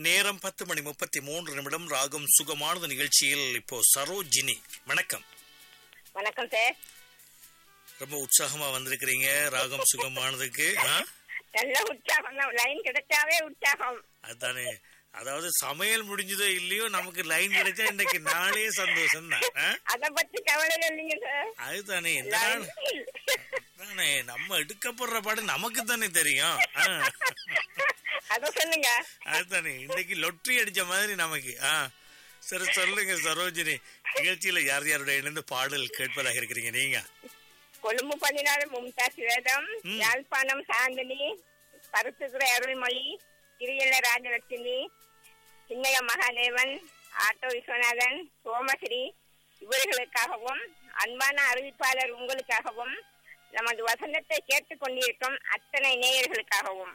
நேரம் பத்து மணி முப்பத்தி மூன்று நிமிடம் ராகம் சுகமானது நிகழ்ச்சியில் இப்போ சரோஜினி வணக்கம் வணக்கம் சார் ரொம்ப உற்சாகமா வந்திருக்கிறீங்க ராகம் சுகமானதுக்கு ஆ? நல்ல உற்சாகம் தான் லைன் கிடைச்சாவே உற்சாகம் அதுதானே அதாவது சமையல் முடிஞ்சதோ இல்லையோ நமக்கு லைன் கிடைச்சா இன்னைக்கு நாளே சந்தோஷம் தான் அத பத்தி கவலை இல்லைங்க சார் அதுதானே இந்த நாள் தானே நம்ம எடுக்கப்படுற பாடு நமக்கு தானே தெரியும் ஆ. அத சொல்லுங்க அதுதானே இன்னைக்கு லொட்டரி அடிச்ச மாதிரி நமக்கு ஆ சரி சொல்லுங்க சரோஜினி நிகழ்ச்சியில யார் யாருடைய இணைந்து பாடல் கேட்பதாக இருக்கிறீங்க நீங்க கொழும்பு பதினாறு மும்தாஸ் வேதம் ம். யாழ்ப்பாணம் சாந்தினி பருத்துத்துறை அருள்மொழி கிரியல ராஜலட்சுமி சின்னைய மகாதேவன் ஆட்டோ விஸ்வநாதன் சோமஸ்ரீ இவர்களுக்காகவும் அன்பான அறிவிப்பாளர் உங்களுக்காகவும் நமது வசந்தத்தை கேட்டுக் கொண்டிருக்கும் அத்தனை நேயர்களுக்காகவும்